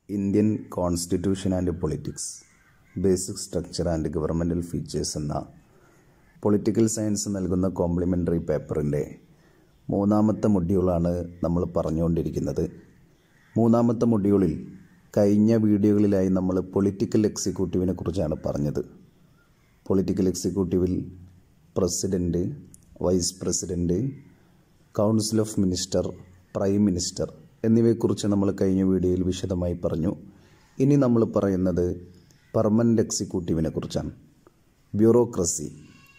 Indian constitution and politics basic structure and governmental features എന്ന political science നൽകുന്ന complimentary പേപ്പറിൻ്റെ മൂന്നാമത്തെ മൊഡ്യൂളാണ് നമ്മൾ പറഞ്ഞുകൊണ്ടിരിക്കുന്നത് മൂന്നാമത്തെ മൊഡ്യൂളിൽ കഴിഞ്ഞ വീഡിയോകളിലായി നമ്മൾ പൊളിറ്റിക്കൽ എക്സിക്യൂട്ടീവിനെ കുറിച്ചാണ് പറഞ്ഞത് പൊളിറ്റിക്കൽ എക്സിക്യൂട്ടീവിൽ president vice president council of minister prime minister എന്നിവയെക്കുറിച്ച് നമ്മൾ കഴിഞ്ഞ വീഡിയോയിൽ വിശദമായി പറഞ്ഞു ഇനി നമ്മൾ പറയുന്നത് പെർമനൻ്റ് എക്സിക്യൂട്ടീവിനെ കുറിച്ചാണ് ബ്യൂറോക്രസി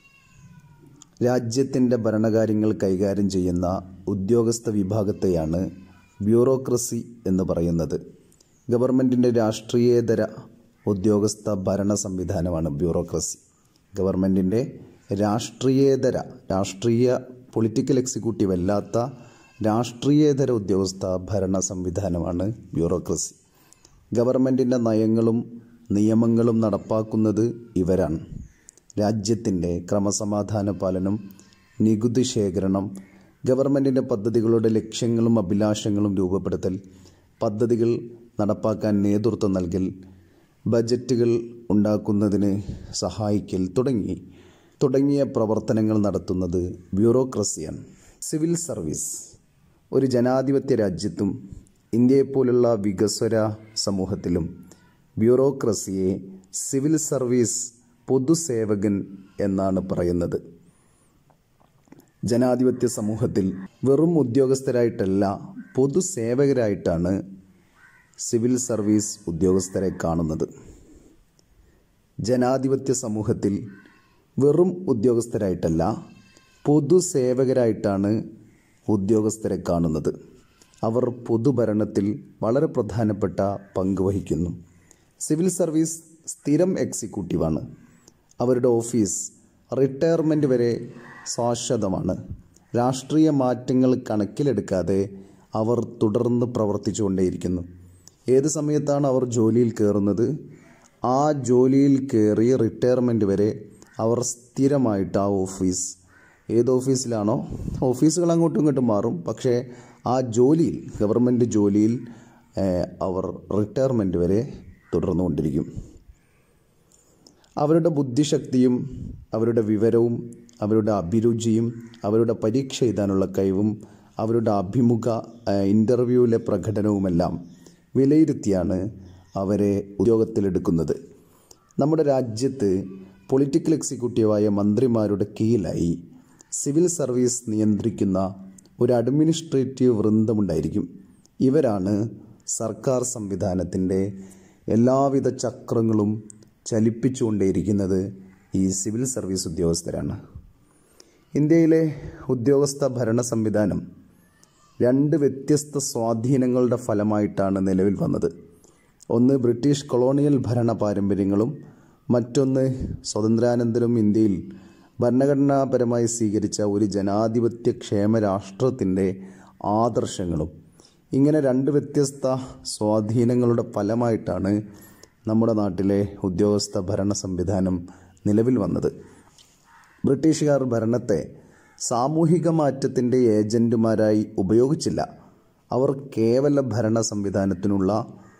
രാജ്യത്തിൻ്റെ ഭരണകാര്യങ്ങൾ കൈകാര്യം ചെയ്യുന്ന ഉദ്യോഗസ്ഥ വിഭാഗത്തെയാണ് ബ്യൂറോക്രസി എന്ന് പറയുന്നത് ഗവൺമെൻറ്റിൻ്റെ രാഷ്ട്രീയേതര ഉദ്യോഗസ്ഥ ഭരണ സംവിധാനമാണ് ബ്യൂറോക്രസി ഗവൺമെൻറ്റിൻ്റെ രാഷ്ട്രീയേതര രാഷ്ട്രീയ പൊളിറ്റിക്കൽ എക്സിക്യൂട്ടീവ് അല്ലാത്ത രാഷ്ട്രീയേതര ഉദ്യോഗസ്ഥ ഭരണ സംവിധാനമാണ് ബ്യൂറോക്രസി ഗവൺമെൻറ്റിൻ്റെ നയങ്ങളും നിയമങ്ങളും നടപ്പാക്കുന്നത് ഇവരാണ് രാജ്യത്തിൻ്റെ ക്രമസമാധാന പാലനം നികുതി ശേഖരണം ഗവൺമെൻറ്റിൻ്റെ പദ്ധതികളുടെ ലക്ഷ്യങ്ങളും അഭിലാഷങ്ങളും രൂപപ്പെടുത്തൽ പദ്ധതികൾ നടപ്പാക്കാൻ നേതൃത്വം നൽകൽ ബജറ്റുകൾ ഉണ്ടാക്കുന്നതിന് സഹായിക്കൽ തുടങ്ങി തുടങ്ങിയ പ്രവർത്തനങ്ങൾ നടത്തുന്നത് ബ്യൂറോക്രസിയാണ് സിവിൽ സർവീസ് ഒരു ജനാധിപത്യ രാജ്യത്തും ഇന്ത്യയെപ്പോലുള്ള വികസ്വര സമൂഹത്തിലും ബ്യൂറോക്രസിയെ സിവിൽ സർവീസ് പൊതുസേവകൻ എന്നാണ് പറയുന്നത് ജനാധിപത്യ സമൂഹത്തിൽ വെറും ഉദ്യോഗസ്ഥരായിട്ടല്ല പൊതുസേവകരായിട്ടാണ് സിവിൽ സർവീസ് ഉദ്യോഗസ്ഥരെ കാണുന്നത് ജനാധിപത്യ സമൂഹത്തിൽ വെറും ഉദ്യോഗസ്ഥരായിട്ടല്ല പൊതുസേവകരായിട്ടാണ് ഉദ്യോഗസ്ഥരെ കാണുന്നത് അവർ പൊതുഭരണത്തിൽ വളരെ പ്രധാനപ്പെട്ട പങ്ക് വഹിക്കുന്നു സിവിൽ സർവീസ് സ്ഥിരം എക്സിക്യൂട്ടീവാണ് അവരുടെ ഓഫീസ് റിട്ടയർമെൻ്റ് വരെ ശാശ്വതമാണ് രാഷ്ട്രീയ മാറ്റങ്ങൾ കണക്കിലെടുക്കാതെ അവർ തുടർന്ന് പ്രവർത്തിച്ചുകൊണ്ടേയിരിക്കുന്നു ഏത് സമയത്താണ് അവർ ജോലിയിൽ കയറുന്നത് ആ ജോലിയിൽ കയറി റിട്ടയർമെൻ്റ് വരെ അവർ സ്ഥിരമായിട്ട് ആ ഓഫീസ് ഏത് ഓഫീസിലാണോ ഓഫീസുകൾ അങ്ങോട്ടും ഇങ്ങോട്ടും മാറും പക്ഷേ ആ ജോലിയിൽ ഗവൺമെൻറ് ജോലിയിൽ അവർ റിട്ടയർമെൻ്റ് വരെ തുടർന്നുകൊണ്ടിരിക്കും അവരുടെ ബുദ്ധിശക്തിയും അവരുടെ വിവരവും അവരുടെ അഭിരുചിയും അവരുടെ പരീക്ഷ എഴുതാനുള്ള കഴിവും അവരുടെ അഭിമുഖ ഇൻ്റർവ്യൂവിലെ പ്രകടനവുമെല്ലാം വിലയിരുത്തിയാണ് അവരെ ഉദ്യോഗത്തിലെടുക്കുന്നത് നമ്മുടെ രാജ്യത്ത് പൊളിറ്റിക്കൽ എക്സിക്യൂട്ടീവായ മന്ത്രിമാരുടെ കീഴിലായി സിവിൽ സർവീസ് നിയന്ത്രിക്കുന്ന ഒരു അഡ്മിനിസ്ട്രേറ്റീവ് വൃന്ദമുണ്ടായിരിക്കും ഇവരാണ് സർക്കാർ സംവിധാനത്തിൻ്റെ എല്ലാവിധ ചക്രങ്ങളും ചലിപ്പിച്ചുകൊണ്ടേയിരിക്കുന്നത് ഈ സിവിൽ സർവീസ് ഉദ്യോഗസ്ഥരാണ് ഇന്ത്യയിലെ ഉദ്യോഗസ്ഥ ഭരണ സംവിധാനം രണ്ട് വ്യത്യസ്ത സ്വാധീനങ്ങളുടെ ഫലമായിട്ടാണ് നിലവിൽ വന്നത് ഒന്ന് ബ്രിട്ടീഷ് കൊളോണിയൽ ഭരണ പാരമ്പര്യങ്ങളും മറ്റൊന്ന് സ്വതന്ത്രാനന്തരം ഇന്ത്യയിൽ ഭരണഘടനാപരമായി സ്വീകരിച്ച ഒരു ജനാധിപത്യ ക്ഷേമ രാഷ്ട്രത്തിൻ്റെ ആദർശങ്ങളും ഇങ്ങനെ രണ്ട് വ്യത്യസ്ത സ്വാധീനങ്ങളുടെ ഫലമായിട്ടാണ് നമ്മുടെ നാട്ടിലെ ഉദ്യോഗസ്ഥ ഭരണ സംവിധാനം നിലവിൽ വന്നത് ബ്രിട്ടീഷുകാർ ഭരണത്തെ സാമൂഹിക മാറ്റത്തിൻ്റെ ഏജൻറ്റുമാരായി ഉപയോഗിച്ചില്ല അവർ കേവല ഭരണ സംവിധാനത്തിനുള്ള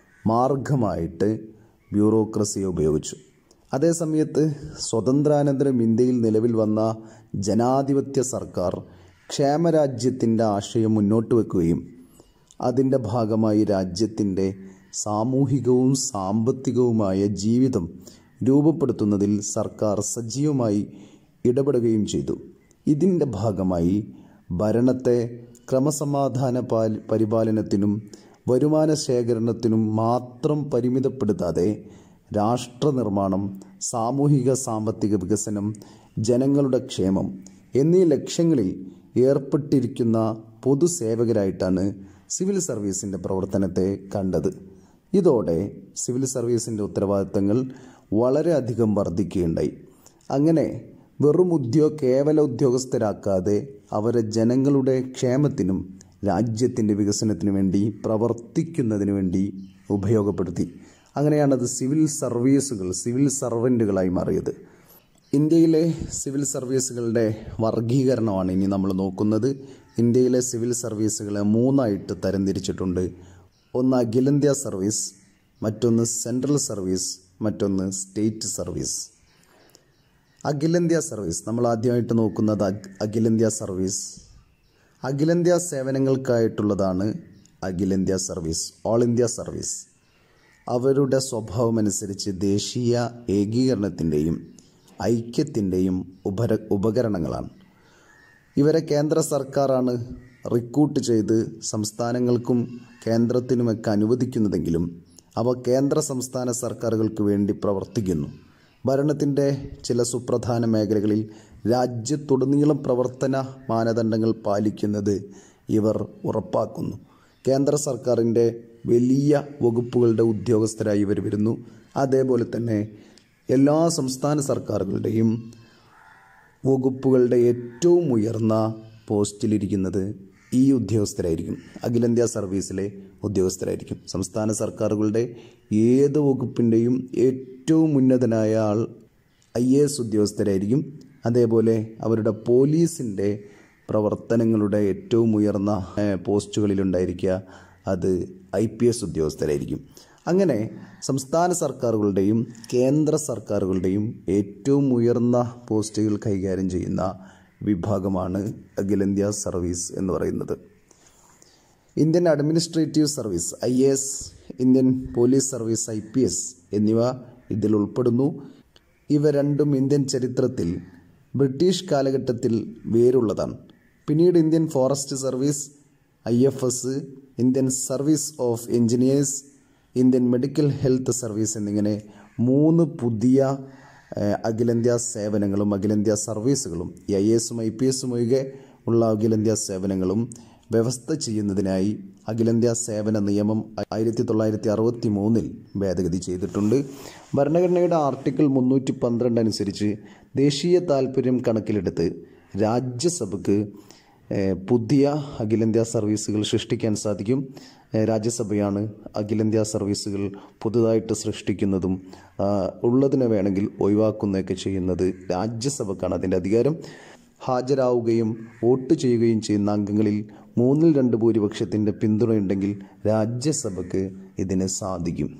മാർഗമായിട്ട് ബ്യൂറോക്രസിയെ ഉപയോഗിച്ചു അതേസമയത്ത് സ്വതന്ത്രാനന്തരം ഇന്ത്യയിൽ നിലവിൽ വന്ന ജനാധിപത്യ സർക്കാർ ക്ഷേമരാജ്യത്തിൻ്റെ ആശയം മുന്നോട്ട് വെക്കുകയും അതിൻ്റെ ഭാഗമായി രാജ്യത്തിൻ്റെ സാമൂഹികവും സാമ്പത്തികവുമായ ജീവിതം രൂപപ്പെടുത്തുന്നതിൽ സർക്കാർ സജീവമായി ഇടപെടുകയും ചെയ്തു ഇതിൻ്റെ ഭാഗമായി ഭരണത്തെ ക്രമസമാധാന പരിപാലനത്തിനും വരുമാന ശേഖരണത്തിനും മാത്രം പരിമിതപ്പെടുത്താതെ രാഷ്ട്രനിർമ്മാണം സാമൂഹിക സാമ്പത്തിക വികസനം ജനങ്ങളുടെ ക്ഷേമം എന്നീ ലക്ഷ്യങ്ങളിൽ ഏർപ്പെട്ടിരിക്കുന്ന പൊതുസേവകരായിട്ടാണ് സിവിൽ സർവീസിൻ്റെ പ്രവർത്തനത്തെ കണ്ടത് ഇതോടെ സിവിൽ സർവീസിൻ്റെ ഉത്തരവാദിത്തങ്ങൾ വളരെയധികം വർദ്ധിക്കുകയുണ്ടായി അങ്ങനെ വെറും ഉദ്യോ കേവല ഉദ്യോഗസ്ഥരാക്കാതെ അവരെ ജനങ്ങളുടെ ക്ഷേമത്തിനും രാജ്യത്തിൻ്റെ വികസനത്തിനു വേണ്ടി പ്രവർത്തിക്കുന്നതിന് വേണ്ടി ഉപയോഗപ്പെടുത്തി അങ്ങനെയാണത് സിവിൽ സർവീസുകൾ സിവിൽ സർവൻറ്റുകളായി മാറിയത് ഇന്ത്യയിലെ സിവിൽ സർവീസുകളുടെ വർഗീകരണമാണ് ഇനി നമ്മൾ നോക്കുന്നത് ഇന്ത്യയിലെ സിവിൽ സർവീസുകളെ മൂന്നായിട്ട് തരംതിരിച്ചിട്ടുണ്ട് ഒന്ന് അഖിലേന്ത്യാ സർവീസ് മറ്റൊന്ന് സെൻട്രൽ സർവീസ് മറ്റൊന്ന് സ്റ്റേറ്റ് സർവീസ് അഖിലേന്ത്യാ സർവീസ് നമ്മൾ ആദ്യമായിട്ട് നോക്കുന്നത് അഖ്- അഖിലേന്ത്യാ സർവീസ് അഖിലേന്ത്യാ സേവനങ്ങൾക്കായിട്ടുള്ളതാണ് അഖിലേന്ത്യാ സർവീസ് ഓൾ ഇന്ത്യ സർവീസ് അവരുടെ സ്വഭാവമനുസരിച്ച് ദേശീയ ഏകീകരണത്തിൻ്റെയും ഐക്യത്തിൻ്റെയും ഉപര ഉപകരണങ്ങളാണ് ഇവരെ കേന്ദ്ര സർക്കാരാണ് റിക്രൂട്ട് ചെയ്ത് സംസ്ഥാനങ്ങൾക്കും കേന്ദ്രത്തിനുമൊക്കെ അനുവദിക്കുന്നതെങ്കിലും അവ കേന്ദ്ര സംസ്ഥാന സർക്കാരുകൾക്ക് വേണ്ടി പ്രവർത്തിക്കുന്നു ഭരണത്തിൻ്റെ ചില സുപ്രധാന മേഖലകളിൽ രാജ്യത്തുടനീളം പ്രവർത്തന മാനദണ്ഡങ്ങൾ പാലിക്കുന്നത് ഇവർ ഉറപ്പാക്കുന്നു കേന്ദ്ര സർക്കാരിൻ്റെ വലിയ വകുപ്പുകളുടെ ഉദ്യോഗസ്ഥരായി ഇവർ വരുന്നു അതേപോലെ തന്നെ എല്ലാ സംസ്ഥാന സർക്കാരുകളുടെയും വകുപ്പുകളുടെ ഏറ്റവും ഉയർന്ന പോസ്റ്റിലിരിക്കുന്നത് ഈ ഉദ്യോഗസ്ഥരായിരിക്കും അഖിലേന്ത്യാ സർവീസിലെ ഉദ്യോഗസ്ഥരായിരിക്കും സംസ്ഥാന സർക്കാരുകളുടെ ഏത് വകുപ്പിൻ്റെയും ഏറ്റവും ഉന്നതനായ ആൾ ഐ എ എസ് ഉദ്യോഗസ്ഥരായിരിക്കും അതേപോലെ അവരുടെ പോലീസിൻ്റെ പ്രവർത്തനങ്ങളുടെ ഏറ്റവും ഉയർന്ന ഏഹ്, പോസ്റ്റുകളിലുണ്ടായിരിക്കുക അത് ഐ പി എസ് ഉദ്യോഗസ്ഥരായിരിക്കും അങ്ങനെ സംസ്ഥാന സർക്കാരുകളുടെയും കേന്ദ്ര സർക്കാരുകളുടെയും ഏറ്റവും ഉയർന്ന പോസ്റ്റുകൾ കൈകാര്യം ചെയ്യുന്ന വിഭാഗമാണ് അഖിലേന്ത്യാ സർവീസ് എന്ന് പറയുന്നത് Indian administrative service I A S Indian police service I P S എന്നിവ ഇതിൽ ഉൾപ്പെടുന്നു ഇവ രണ്ടും ഇന്ത്യൻ ചരിത്രത്തിൽ ബ്രിട്ടീഷ് കാലഘട്ടത്തിൽ വേരുള്ളതാണ് പിന്നീട് Indian forest service I F S Indian service of engineers Indian medical health service എന്നിങ്ങനെ മൂന്ന് പുതിയ ഏഹ്, അഖിലേന്ത്യാ സേവനങ്ങളും അഖിലേന്ത്യാ സർവീസുകളും ഈ ഐ എസും ഐ പി എസും ഒഴികെ ഉള്ള അഖിലേന്ത്യാ സേവനങ്ങളും വ്യവസ്ഥ ചെയ്യുന്നതിനായി അഖിലേന്ത്യാ സേവന നിയമം ആയിരത്തി തൊള്ളായിരത്തി അറുപത്തി മൂന്നിൽ ഭേദഗതി ചെയ്തിട്ടുണ്ട് ഭരണഘടനയുടെ ആർട്ടിക്കിൾ മുന്നൂറ്റി പന്ത്രണ്ട് അനുസരിച്ച് ദേശീയ താൽപ്പര്യം കണക്കിലെടുത്ത് രാജ്യസഭയ്ക്ക് ഏഹ്, പുതിയ അഖിലേന്ത്യാ സർവീസുകൾ സൃഷ്ടിക്കാൻ സാധിക്കും ഏഹ്, രാജ്യസഭയാണ് അഖിലേന്ത്യാ സർവീസുകൾ പുതുതായിട്ട് സൃഷ്ടിക്കുന്നതും ആ, ഉള്ളതിനെ വേണമെങ്കിൽ ഒഴിവാക്കുന്നതൊക്കെ ചെയ്യുന്നത് രാജ്യസഭക്കാണ് അതിൻ്റെ അധികാരം ഹാജരാവുകയും വോട്ട് ചെയ്യുകയും ചെയ്യുന്ന അംഗങ്ങളിൽ മൂന്നിൽ രണ്ട് ഭൂരിപക്ഷത്തിൻ്റെ പിന്തുണയുണ്ടെങ്കിൽ രാജ്യസഭയ്ക്ക് ഇതിന് സാധിക്കും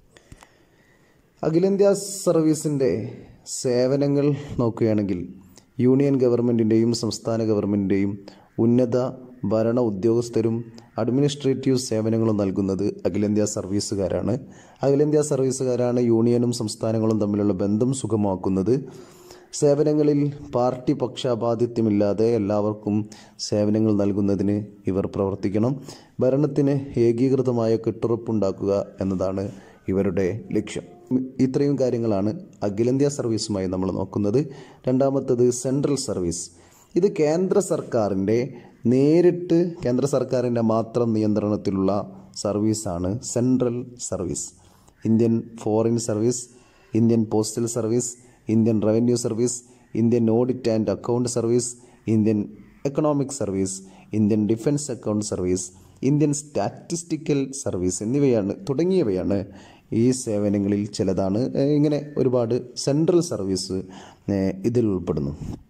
അഖിലേന്ത്യാ സർവീസിൻ്റെ സേവനങ്ങൾ നോക്കുകയാണെങ്കിൽ യൂണിയൻ ഗവൺമെൻറ്റിൻ്റെയും സംസ്ഥാന ഗവൺമെൻറ്റിൻ്റെയും ഉന്നത ഭരണ ഉദ്യോഗസ്ഥരും അഡ്മിനിസ്ട്രേറ്റീവ് സേവനങ്ങളും നൽകുന്നത് അഖിലേന്ത്യാ സർവീസുകാരാണ് അഖിലേന്ത്യാ സർവീസുകാരാണ് യൂണിയനും സംസ്ഥാനങ്ങളും തമ്മിലുള്ള ബന്ധം സുഗമമാക്കുന്നത് സേവനങ്ങളിൽ പാർട്ടി പക്ഷാപാതിത്വമില്ലാതെ എല്ലാവർക്കും സേവനങ്ങൾ നൽകുന്നതിന് ഇവർ പ്രവർത്തിക്കണം ഭരണത്തിന് ഏകീകൃതമായ കെട്ടുറപ്പുണ്ടാക്കുക എന്നതാണ് ഇവരുടെ ലക്ഷ്യം ഇത്രയും കാര്യങ്ങളാണ് അഖിലേന്ത്യാ സർവീസുമായി നമ്മൾ നോക്കുന്നത് രണ്ടാമത്തത് സെൻട്രൽ സർവീസ് ഇത് കേന്ദ്ര സർക്കാരിൻ്റെ നേരിട്ട് കേന്ദ്ര സർക്കാരിൻ്റെ മാത്രം നിയന്ത്രണത്തിലുള്ള സർവീസാണ് central service Indian foreign service Indian postal service Indian revenue service Indian audit and account service Indian economic service Indian defence account service Indian statistical service എന്നിവയാണ് തുടങ്ങിയവയാണ് ഈ സേവനങ്ങളിൽ ചിലതാണ് ഏഹ് ഇങ്ങനെ ഒരുപാട് സെൻട്രൽ സർവീസ് ഏഹ് ഇതിൽ ഉൾപ്പെടുന്നു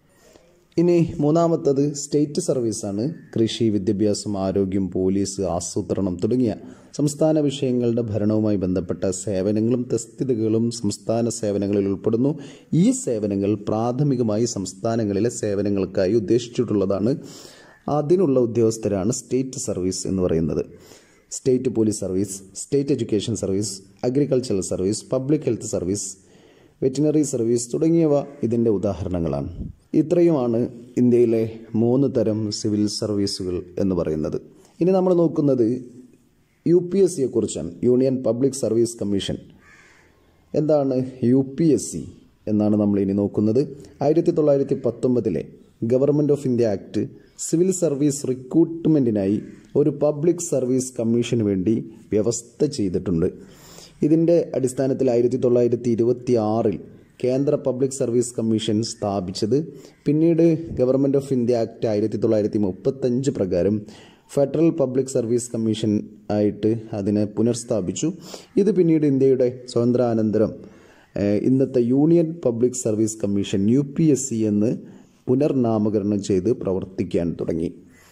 ഇനി മൂന്നാമത്തത് സ്റ്റേറ്റ് സർവീസാണ് കൃഷി വിദ്യാഭ്യാസം ആരോഗ്യം പോലീസ് ആസൂത്രണം തുടങ്ങിയ സംസ്ഥാന വിഷയങ്ങളുടെ ഭരണവുമായി ബന്ധപ്പെട്ട സേവനങ്ങളും തസ്തികകളും സംസ്ഥാന സേവനങ്ങളിൽ ഉൾപ്പെടുന്നു ഈ സേവനങ്ങൾ പ്രാഥമികമായി സംസ്ഥാനങ്ങളിലെ സേവനങ്ങൾക്കായി ഉദ്ദേശിച്ചിട്ടുള്ളതാണ് അതിനുള്ള ഉദ്യോഗസ്ഥരാണ് സ്റ്റേറ്റ് സർവീസ് എന്ന് പറയുന്നത് state police service state education service agricultural service public health service veterinary service തുടങ്ങിയവ ഇതിൻ്റെ ഉദാഹരണങ്ങളാണ് ഇത്രയുമാണ് ഇന്ത്യയിലെ മൂന്ന് തരം സിവിൽ സർവീസുകൾ എന്ന് പറയുന്നത് ഇനി നമ്മൾ നോക്കുന്നത് യു പി എസ് സിയെ കുറിച്ചാണ് യൂണിയൻ പബ്ലിക് സർവീസ് കമ്മീഷൻ എന്താണ് യു പി എസ് സി എന്നാണ് നമ്മൾ ഇനി നോക്കുന്നത് ആയിരത്തി തൊള്ളായിരത്തി പത്തൊമ്പതിലെ government of India act civil service റിക്രൂട്ട്മെൻറ്റിനായി ഒരു പബ്ലിക് സർവീസ് കമ്മീഷന് വേണ്ടി വ്യവസ്ഥ ചെയ്തിട്ടുണ്ട് ഇതിൻ്റെ അടിസ്ഥാനത്തിൽ ആയിരത്തി തൊള്ളായിരത്തി ഇരുപത്തി ആറിൽ കേന്ദ്ര പബ്ലിക് സർവീസ് കമ്മീഷൻ സ്ഥാപിച്ചത് പിന്നീട് ഗവൺമെൻറ് ഓഫ് ഇന്ത്യ ആക്ട് ആയിരത്തി തൊള്ളായിരത്തി മുപ്പത്തഞ്ച് പ്രകാരം ഫെഡറൽ പബ്ലിക് സർവീസ് കമ്മീഷൻ ആയിട്ട് അതിനെ പുനഃസ്ഥാപിച്ചു ഇത് പിന്നീട് ഇന്ത്യയുടെ സ്വാതന്ത്ര്യാനന്തരം ഏഹ്, ഇന്നത്തെ union public service commission U P S C എന്ന് പുനർനാമകരണം ചെയ്ത് പ്രവർത്തിക്കാൻ തുടങ്ങി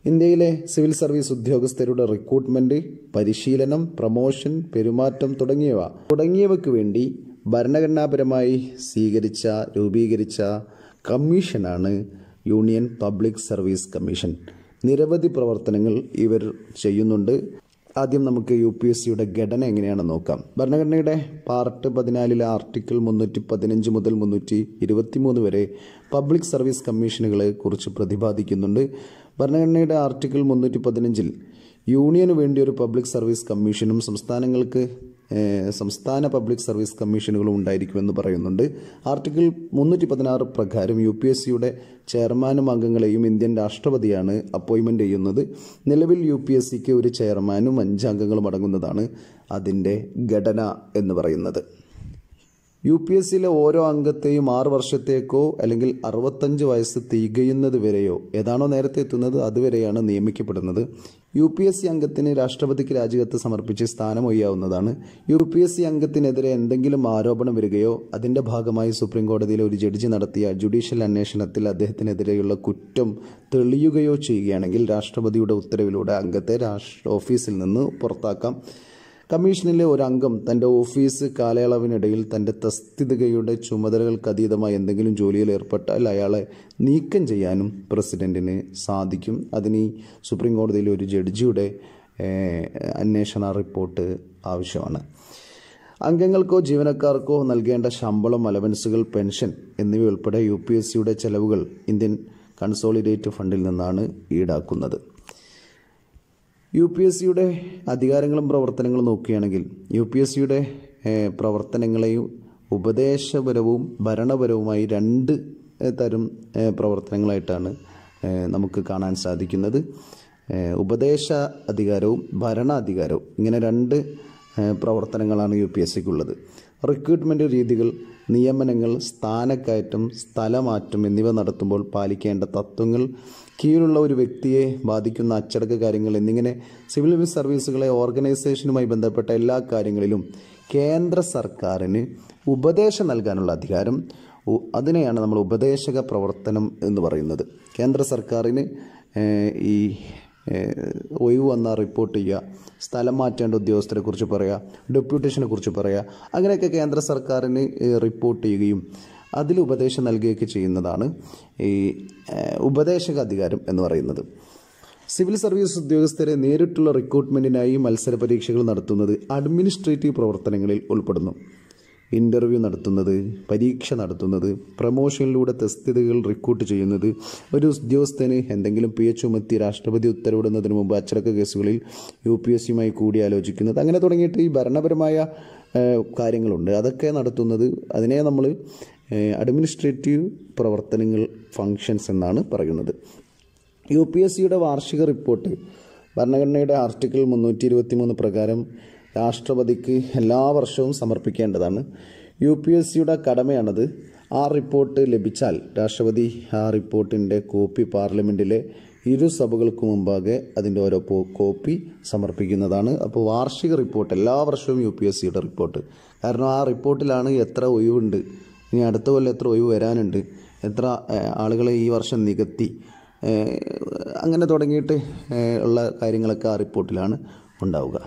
ഇന്ത്യയിലെ സിവിൽ സർവീസ് ഉദ്യോഗസ്ഥരുടെ റിക്രൂട്ട്മെന്റ് പരിശീലനം പ്രമോഷൻ പെരുമാറ്റം തുടങ്ങിയവ തുടങ്ങിയവയ്ക്ക് വേണ്ടി ഭരണഘടനാപരമായി സ്വീകരിച്ച രൂപീകരിച്ച കമ്മീഷനാണ് യൂണിയൻ പബ്ലിക് സർവീസ് കമ്മീഷൻ നിരവധി പ്രവർത്തനങ്ങൾ ഇവർ ചെയ്യുന്നുണ്ട് ആദ്യം നമുക്ക് യു പി എസ് സിയുടെ ഘടന എങ്ങനെയാണെന്ന് നോക്കാം ഭരണഘടനയുടെ പാർട്ട് പതിനാലിലെ ആർട്ടിക്കിൾ മുന്നൂറ്റി പതിനഞ്ച് മുതൽ മുന്നൂറ്റി ഇരുപത്തിമൂന്ന് വരെ പബ്ലിക് സർവീസ് കമ്മീഷനുകളെ കുറിച്ച് പ്രതിപാദിക്കുന്നുണ്ട് ഭരണഘടനയുടെ ആർട്ടിക്കിൾ മുന്നൂറ്റി പതിനഞ്ചിൽ യൂണിയന് വേണ്ടി ഒരു പബ്ലിക് സർവീസ് കമ്മീഷനും സംസ്ഥാനങ്ങൾക്ക് ഏഹ്, സംസ്ഥാന പബ്ലിക് സർവീസ് കമ്മീഷനുകളും ഉണ്ടായിരിക്കുമെന്ന് പറയുന്നുണ്ട് ആർട്ടിക്കിൾ മുന്നൂറ്റി പതിനാറ് പ്രകാരം യു പി എസ് സിയുടെ ചെയർമാനും അംഗങ്ങളെയും ഇന്ത്യൻ രാഷ്ട്രപതിയാണ് അപ്പോയിൻമെൻ്റ് ചെയ്യുന്നത് നിലവിൽ യു പി എസ് സിക്ക് ഒരു ചെയർമാനും അഞ്ച് അംഗങ്ങളും അടങ്ങുന്നതാണ് അതിൻ്റെ ഘടന എന്ന് പറയുന്നത് യു പി എസ് സിയിലെ ഓരോ അംഗത്തെയും ആറ് വർഷത്തേക്കോ അല്ലെങ്കിൽ അറുപത്തഞ്ച് വയസ്സ് തികയുന്നത് വരെയോ ഏതാണോ നേരത്തെ എത്തുന്നത് അതുവരെയാണ് നിയമിക്കപ്പെടുന്നത് യു പി എസ് സി അംഗത്തിന് രാഷ്ട്രപതിക്ക് രാജികത്ത് സമർപ്പിച്ച് സ്ഥാനമൊയ്യാവുന്നതാണ് യു പി എസ് സി അംഗത്തിനെതിരെ എന്തെങ്കിലും ആരോപണം വരികയോ അതിന്റെ ഭാഗമായി സുപ്രീം കോടതിയിലെ ഒരു ജഡ്ജി നടത്തിയ ജുഡീഷ്യൽ അന്വേഷണത്തിൽ അദ്ദേഹത്തിനെതിരെയുള്ള കുറ്റം തെളിയുകയോ ചെയ്യുകയാണെങ്കിൽ രാഷ്ട്രപതിയുടെ ഉത്തരവിലൂടെ അംഗത്തെ രാഷ്ട്ര ഓഫീസിൽ നിന്ന് പുറത്താക്കാം കമ്മീഷനിലെ ഒരു അംഗം തൻ്റെ ഓഫീസ് കാലയളവിനിടയിൽ തൻ്റെ തസ്തികയുടെ ചുമതലകൾക്ക് അതീതമായി എന്തെങ്കിലും ജോലിയിൽ ഏർപ്പെട്ടാൽ അയാളെ നീക്കം ചെയ്യാനും പ്രസിഡന്റിന് സാധിക്കും അതിന് ഈ സുപ്രീം കോടതിയിലെ ഒരു ജഡ്ജിയുടെ ഏഹ്, അന്വേഷണ റിപ്പോർട്ട് ആവശ്യമാണ് അംഗങ്ങൾക്കോ ജീവനക്കാർക്കോ നൽകേണ്ട ശമ്പളം അലവൻസുകൾ പെൻഷൻ എന്നിവ ഉൾപ്പെടെ യു പി എസ് സിയുടെ ചെലവുകൾ ഇന്ത്യൻ കൺസോളിഡേറ്റ് ഫണ്ടിൽ നിന്നാണ് ഈടാക്കുന്നത് യു പി എസ് സിയുടെ അധികാരങ്ങളും പ്രവർത്തനങ്ങളും നോക്കുകയാണെങ്കിൽ യു പി എസ് സിയുടെ പ്രവർത്തനങ്ങളെയും ഉപദേശപരവും ഭരണപരവുമായി രണ്ട് ഏഹ്, തരം ഏഹ്, പ്രവർത്തനങ്ങളായിട്ടാണ് ഏഹ്, നമുക്ക് കാണാൻ സാധിക്കുന്നത് ഏഹ്, ഉപദേശ അധികാരവും ഭരണ അധികാരവും ഇങ്ങനെ രണ്ട് ഏഹ്, പ്രവർത്തനങ്ങളാണ് യു പി എസ് സിക്കുള്ളത് റിക്രൂട്ട്മെൻറ്റ് രീതികൾ നിയമനങ്ങൾ സ്ഥാനക്കയറ്റം സ്ഥലമാറ്റം എന്നിവ നടത്തുമ്പോൾ പാലിക്കേണ്ട തത്വങ്ങൾ കീഴിലുള്ള ഒരു വ്യക്തിയെ ബാധിക്കുന്ന അച്ചടക്ക കാര്യങ്ങൾ എന്നിങ്ങനെ സിവിൽ സർവീസുകളെ ഓർഗനൈസേഷനുമായി ബന്ധപ്പെട്ട എല്ലാ കാര്യങ്ങളിലും കേന്ദ്ര സർക്കാരിന് ഉപദേശം നൽകാനുള്ള അധികാരം ഉ- അതിനെയാണ് നമ്മൾ ഉപദേശക പ്രവർത്തനം എന്ന് പറയുന്നത് കേന്ദ്ര സർക്കാരിന് ഏഹ്, ഈ ഏഹ്, ഒഴിവ് വന്ന റിപ്പോർട്ട് ചെയ്യുക സ്ഥലം മാറ്റേണ്ട ഉദ്യോഗസ്ഥരെ കുറിച്ച് പറയുക ഡെപ്യൂട്ടേഷനെ കുറിച്ച് പറയുക അങ്ങനെയൊക്കെ കേന്ദ്ര സർക്കാരിന് ഏഹ്, റിപ്പോർട്ട് ചെയ്യുകയും അതിൽ ഉപദേശം നൽകുകയൊക്കെ ചെയ്യുന്നതാണ് ഈ ഏഹ്, ഉപദേശക അധികാരം എന്ന് പറയുന്നത് സിവിൽ സർവീസ് ഉദ്യോഗസ്ഥരെ നേരിട്ടുള്ള റിക്രൂട്ട്മെന്റിനായി മത്സര പരീക്ഷകൾ നടത്തുന്നത് അഡ്മിനിസ്ട്രേറ്റീവ് പ്രവർത്തനങ്ങളിൽ ഉൾപ്പെടുന്നു ഇൻ്റർവ്യൂ നടത്തുന്നത് പരീക്ഷ നടത്തുന്നത് പ്രമോഷനിലൂടെ തസ്തികകൾ റിക്രൂട്ട് ചെയ്യുന്നത് ഒരു ഉദ്യോഗസ്ഥന് എന്തെങ്കിലും പിഴ ചുമത്തി രാഷ്ട്രപതി ഉത്തരവിടുന്നതിന് മുമ്പ് അച്ചടക്ക കേസുകളിൽ യു പി എസ് സിയുമായി കൂടിയാലോചിക്കുന്നത് അങ്ങനെ തുടങ്ങിയിട്ട് ഈ ഭരണപരമായ ഏഹ്, കാര്യങ്ങളുണ്ട് അതൊക്കെ നടത്തുന്നത് അതിനെ നമ്മൾ അഡ്മിനിസ്ട്രേറ്റീവ് പ്രവർത്തനങ്ങൾ ഫങ്ഷൻസ് എന്നാണ് പറയുന്നത് യു പി എസ് സിയുടെ വാർഷിക റിപ്പോർട്ട് ഭരണഘടനയുടെ ആർട്ടിക്കിൾ മുന്നൂറ്റി ഇരുപത്തി മൂന്ന് പ്രകാരം രാഷ്ട്രപതിക്ക് എല്ലാ വർഷവും സമർപ്പിക്കേണ്ടതാണ് യു പി എസ് സിയുടെ കടമയാണത് ആ റിപ്പോർട്ട് ലഭിച്ചാൽ രാഷ്ട്രപതി ആ റിപ്പോർട്ടിൻ്റെ കോപ്പി പാർലമെൻറ്റിലെ ഇരു സഭകൾക്ക് മുമ്പാകെ അതിൻ്റെ ഓരോ പോ- കോപ്പി സമർപ്പിക്കുന്നതാണ് അപ്പോൾ വാർഷിക റിപ്പോർട്ട് എല്ലാ വർഷവും യു പി എസ് സിയുടെ റിപ്പോർട്ട് കാരണം ആ റിപ്പോർട്ടിലാണ് എത്ര ഒഴിവുണ്ട് ഇനി അടുത്ത കൊല്ലം എത്ര ഒഴിവ് വരാനുണ്ട് എത്ര ഏഹ്, ആളുകളെ ഈ വർഷം നികത്തി ഏഹ്, അങ്ങനെ തുടങ്ങിയിട്ട് ഏഹ്, ഉള്ള കാര്യങ്ങളൊക്കെ ആ റിപ്പോർട്ടിലാണ് ഉണ്ടാവുക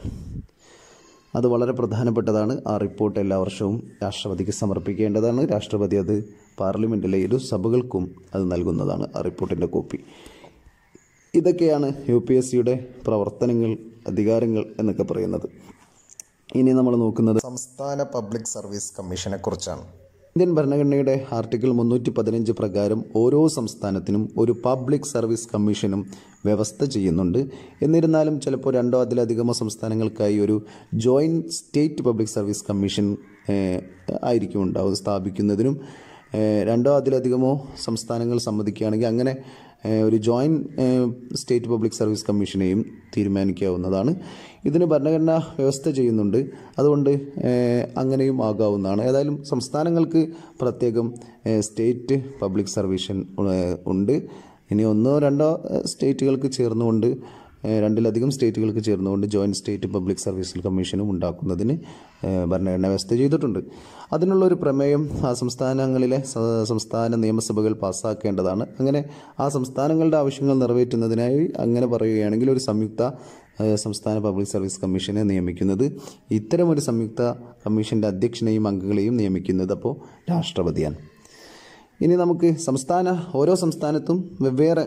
അത് വളരെ പ്രധാനപ്പെട്ടതാണ് ആ റിപ്പോർട്ട് എല്ലാ വർഷവും രാഷ്ട്രപതിക്ക് സമർപ്പിക്കേണ്ടതാണ് രാഷ്ട്രപതി അത് പാർലമെൻറ്റിലെ ഇരു സഭകൾക്കും അത് നൽകുന്നതാണ് ആ റിപ്പോർട്ടിൻ്റെ കോപ്പി ഇതൊക്കെയാണ് യു പി എസ് സിയുടെ പ്രവർത്തനങ്ങൾ അധികാരങ്ങൾ എന്നൊക്കെ പറയുന്നത് ഇനി നമ്മൾ നോക്കുന്നത് സംസ്ഥാന പബ്ലിക് സർവീസ് കമ്മീഷനെ കുറിച്ചാണ് ഇന്ത്യൻ ഭരണഘടനയുടെ ആർട്ടിക്കിൾ മുന്നൂറ്റി പതിനഞ്ച് പ്രകാരം ഓരോ സംസ്ഥാനത്തിനും ഒരു പബ്ലിക് സർവീസ് കമ്മീഷനും വ്യവസ്ഥ ചെയ്യുന്നുണ്ട് എന്നിരുന്നാലും ചിലപ്പോൾ രണ്ടോ അതിലധികമോ സംസ്ഥാനങ്ങൾക്കായി ഒരു joint state public service commission ഏഹ്, ആയിരിക്കും ഉണ്ടാവും സ്ഥാപിക്കുന്നതിനും ഏഹ്, രണ്ടോ അതിലധികമോ സംസ്ഥാനങ്ങൾ സമ്മതിക്കുകയാണെങ്കിൽ അങ്ങനെ ഏഹ്, ഒരു ജോയിൻറ്റ് സ്റ്റേറ്റ് പബ്ലിക് സർവീസ് കമ്മീഷനെയും തീരുമാനിക്കാവുന്നതാണ് ഇതിന് ഭരണഘടന വ്യവസ്ഥ ചെയ്യുന്നുണ്ട് അതുകൊണ്ട് ഏഹ്, അങ്ങനെയും ആകാവുന്നതാണ് ഏതായാലും സംസ്ഥാനങ്ങൾക്ക് പ്രത്യേകം ഏഹ്, സ്റ്റേറ്റ് പബ്ലിക് സർവീഷൻ ഏഹ്, ഉണ്ട് ഇനി ഒന്നോ രണ്ടോ ഏഹ്, സ്റ്റേറ്റുകൾക്ക് ചേർന്നുകൊണ്ട് ഏഹ് രണ്ടിലധികം സ്റ്റേറ്റുകൾക്ക് ചേർന്നുകൊണ്ട് ജോയിൻറ്റ് സ്റ്റേറ്റ് പബ്ലിക് സർവീസ് കമ്മീഷനും ഉണ്ടാക്കുന്നതിന് ഏഹ് ഭരണഘടന വ്യവസ്ഥ ചെയ്തിട്ടുണ്ട് അതിനുള്ളൊരു പ്രമേയം ആ സംസ്ഥാനങ്ങളിലെ സ- സംസ്ഥാന നിയമസഭകൾ പാസ്സാക്കേണ്ടതാണ് അങ്ങനെ ആ സംസ്ഥാനങ്ങളുടെ ആവശ്യങ്ങൾ നിറവേറ്റുന്നതിനായി അങ്ങനെ പറയുകയാണെങ്കിൽ ഒരു സംയുക്ത ഏഹ് സംസ്ഥാന പബ്ലിക് സർവീസ് കമ്മീഷനെ നിയമിക്കുന്നത് ഇത്തരമൊരു സംയുക്ത കമ്മീഷൻ്റെ അധ്യക്ഷനെയും അംഗങ്ങളെയും നിയമിക്കുന്നത് അപ്പോൾ രാഷ്ട്രപതിയാണ് ഇനി നമുക്ക് സംസ്ഥാന ഓരോ സംസ്ഥാനത്തും വെവ്വേറെ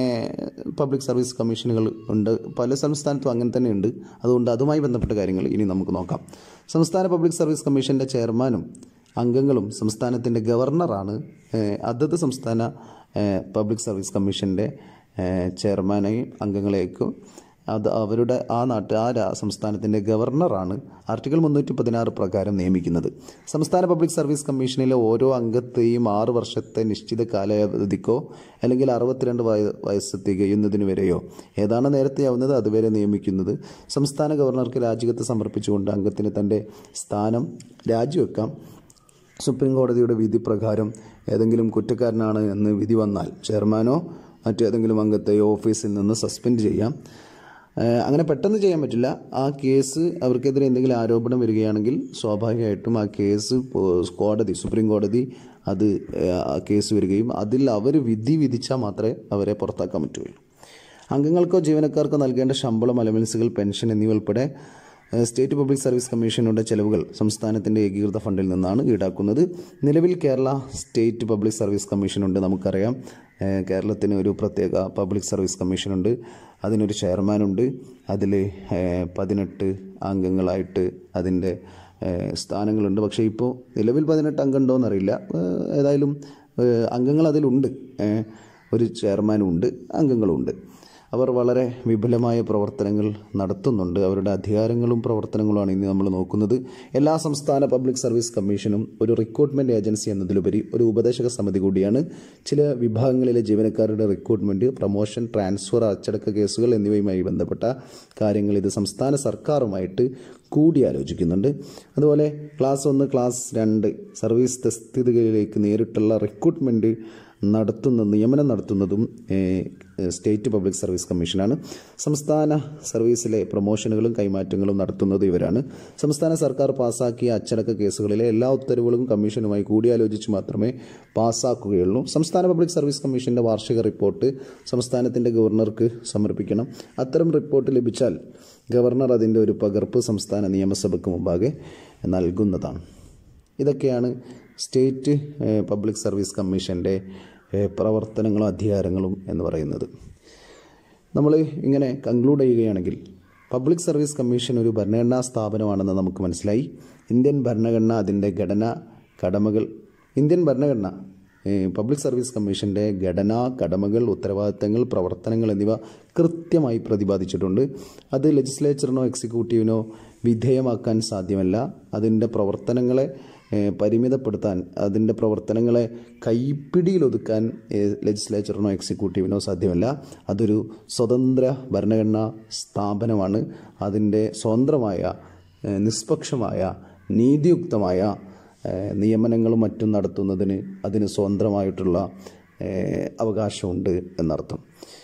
പബ്ലിക് സർവീസ് കമ്മീഷനുകൾ ഉണ്ട് പല സംസ്ഥാനത്തും അങ്ങനെ തന്നെ ഉണ്ട് അതുകൊണ്ട് അതുമായി ബന്ധപ്പെട്ട കാര്യങ്ങൾ ഇനി നമുക്ക് നോക്കാം സംസ്ഥാന പബ്ലിക് സർവീസ് കമ്മീഷൻ്റെ ചെയർമാനും അംഗങ്ങളും സംസ്ഥാനത്തിൻ്റെ ഗവർണറാണ് ഏഹ്, അതത് സംസ്ഥാന ഏഹ്, പബ്ലിക് സർവീസ് കമ്മീഷൻ്റെ ഏഹ്, ചെയർമാനെയും അംഗങ്ങളെയൊക്കെ അത് അവരുടെ ആ നാട്ട് ആ രാ- സംസ്ഥാനത്തിൻ്റെ ഗവർണറാണ് ആർട്ടിക്കിൾ മുന്നൂറ്റി പതിനാറ് പ്രകാരം നിയമിക്കുന്നത് സംസ്ഥാന പബ്ലിക് സർവീസ് കമ്മീഷനിലെ ഓരോ അംഗത്തെയും ആറ് വർഷത്തെ നിശ്ചിത കാലാവധിക്കോ അല്ലെങ്കിൽ അറുപത്തിരണ്ട് വയ വയസ്സ് തികയുന്നതിന് വരെയോ ഏതാണ് നേരത്തെ ആവുന്നത് അതുവരെ നിയമിക്കുന്നത് സംസ്ഥാന ഗവർണർക്ക് രാജികത്ത് സമർപ്പിച്ചുകൊണ്ട് അംഗത്തിന് തൻ്റെ സ്ഥാനം രാജിവെക്കാം സുപ്രീം കോടതിയുടെ വിധി പ്രകാരം ഏതെങ്കിലും കുറ്റക്കാരനാണ് എന്ന് വിധി വന്നാൽ ചെയർമാനോ മറ്റേതെങ്കിലും അംഗത്തെയോ ഓഫീസിൽ നിന്ന് സസ്പെൻഡ് ചെയ്യാം ഏഹ് അങ്ങനെ പെട്ടെന്ന് ചെയ്യാൻ പറ്റില്ല ആ കേസ് അവർക്കെതിരെ എന്തെങ്കിലും ആരോപണം വരികയാണെങ്കിൽ സ്വാഭാവികമായിട്ടും ആ കേസ് പോ- കോടതി സുപ്രീം കോടതി അത് ഏഹ് ആ കേസ് വരികയും അതിൽ അവർ വിധി വിധിച്ചാൽ മാത്രമേ അവരെ പുറത്താക്കാൻ പറ്റുകയുള്ളൂ അംഗങ്ങൾക്കോ ജീവനക്കാർക്കോ നൽകേണ്ട ശമ്പളം അലവൻസുകൾ പെൻഷൻ എന്നിവ ഉൾപ്പെടെ ഏഹ് സ്റ്റേറ്റ് പബ്ലിക് സർവീസ് കമ്മീഷനുടെ ചെലവുകൾ സംസ്ഥാനത്തിൻ്റെ ഏകീകൃത ഫണ്ടിൽ നിന്നാണ് ഈടാക്കുന്നത് നിലവിൽ കേരള സ്റ്റേറ്റ് പബ്ലിക് സർവീസ് കമ്മീഷനുണ്ട് നമുക്കറിയാം ഏഹ് കേരളത്തിന് ഒരു പ്രത്യേക പബ്ലിക് സർവീസ് കമ്മീഷനുണ്ട് അതിനൊരു ചെയർമാനുണ്ട് അതിൽ പതിനെട്ട് അംഗങ്ങളായിട്ട് അതിൻ്റെ ഏഹ് സ്ഥാനങ്ങളുണ്ട് പക്ഷേ ഇപ്പോൾ നിലവിൽ പതിനെട്ട് അംഗം ഉണ്ടോ എന്നറിയില്ല ഏഹ് ഏതായാലും ഏഹ് അംഗങ്ങൾ അതിലുണ്ട് ഏഹ് ഒരു ചെയർമാനും ഉണ്ട് അംഗങ്ങളും ഉണ്ട് അവർ വളരെ വിപുലമായ പ്രവർത്തനങ്ങൾ നടത്തുന്നുണ്ട് അവരുടെ അധികാരങ്ങളും പ്രവർത്തനങ്ങളുമാണ് ഇനി നമ്മൾ നോക്കുന്നത് എല്ലാ സംസ്ഥാന പബ്ലിക് സർവീസ് കമ്മീഷനും ഒരു റിക്രൂട്ട്മെൻറ്റ് ഏജൻസി എന്നതിലുപരി ഒരു ഉപദേശക സമിതി കൂടിയാണ് ചില വിഭാഗങ്ങളിലെ ജീവനക്കാരുടെ റിക്രൂട്ട്മെൻറ്റ് പ്രൊമോഷൻ ട്രാൻസ്ഫർ അച്ചടക്ക കേസുകൾ എന്നിവയുമായി ബന്ധപ്പെട്ട കാര്യങ്ങൾ ഇത് സംസ്ഥാന സർക്കാരുമായിട്ട് കൂടിയാലോചിക്കുന്നുണ്ട് അതുപോലെ ക്ലാസ് ഒന്ന് ക്ലാസ് രണ്ട് സർവീസ് തസ്തികയിലേക്ക് നേരിട്ടുള്ള റിക്രൂട്ട്മെൻറ്റ് നടത്തുന്ന നിയമനം നടത്തുന്നതും ഏഹ്, സ്റ്റേറ്റ് പബ്ലിക് സർവീസ് കമ്മീഷനാണ് സംസ്ഥാന സർവീസിലെ പ്രൊമോഷനുകളും കൈമാറ്റങ്ങളും നടത്തുന്നത് ഇവരാണ് സംസ്ഥാന സർക്കാർ പാസ്സാക്കിയ അച്ചടക്ക കേസുകളിലെ എല്ലാ ഉത്തരവുകളും കമ്മീഷനുമായി കൂടിയാലോചിച്ച് മാത്രമേ പാസ്സാക്കുകയുള്ളൂ സംസ്ഥാന പബ്ലിക് സർവീസ് കമ്മീഷൻ്റെ വാർഷിക റിപ്പോർട്ട് സംസ്ഥാനത്തിൻ്റെ ഗവർണർക്ക് സമർപ്പിക്കണം അത്തരം റിപ്പോർട്ട് ലഭിച്ചാൽ ഗവർണർ അതിൻ്റെ ഒരു പകർപ്പ് സംസ്ഥാന നിയമസഭയ്ക്ക് മുമ്പാകെ നൽകുന്നതാണ് ഇതൊക്കെയാണ് സ്റ്റേറ്റ് ഏഹ്, പബ്ലിക് സർവീസ് കമ്മീഷൻ്റെ ഏഹ്, പ്രവർത്തനങ്ങളും അധികാരങ്ങളും എന്ന് പറയുന്നത് നമ്മൾ ഇങ്ങനെ കൺക്ലൂഡ് ചെയ്യുകയാണെങ്കിൽ പബ്ലിക് സർവീസ് കമ്മീഷൻ ഒരു ഭരണഘടനാ സ്ഥാപനമാണെന്ന് നമുക്ക് മനസ്സിലായി ഇന്ത്യൻ ഭരണഘടന അതിൻ്റെ ഘടന കടമകൾ ഇന്ത്യൻ ഭരണഘടന ഏഹ്, പബ്ലിക് സർവീസ് കമ്മീഷൻ്റെ ഘടന കടമകൾ ഉത്തരവാദിത്തങ്ങൾ പ്രവർത്തനങ്ങൾ എന്നിവ കൃത്യമായി പ്രതിപാദിച്ചിട്ടുണ്ട് അത് ലെജിസ്ലേച്ചറിനോ എക്സിക്യൂട്ടീവിനോ വിധേയമാക്കാൻ സാധ്യമല്ല അതിൻ്റെ പ്രവർത്തനങ്ങളെ ഏഹ്, പരിമിതപ്പെടുത്താൻ അതിൻ്റെ പ്രവർത്തനങ്ങളെ കൈപ്പിടിയിലൊതുക്കാൻ ഏഹ്, ലെജിസ്ലേച്ചറിനോ എക്സിക്യൂട്ടീവിനോ സാധ്യമല്ല അതൊരു സ്വതന്ത്ര ഭരണഘടനാ സ്ഥാപനമാണ് അതിൻ്റെ സ്വതന്ത്രമായ ഏഹ്, നിഷ്പക്ഷമായ നീതിയുക്തമായ ഏഹ്, നിയമനങ്ങളും മറ്റും നടത്തുന്നതിന് അതിന് സ്വതന്ത്രമായിട്ടുള്ള ഏഹ്, അവകാശമുണ്ട് എന്നർത്ഥം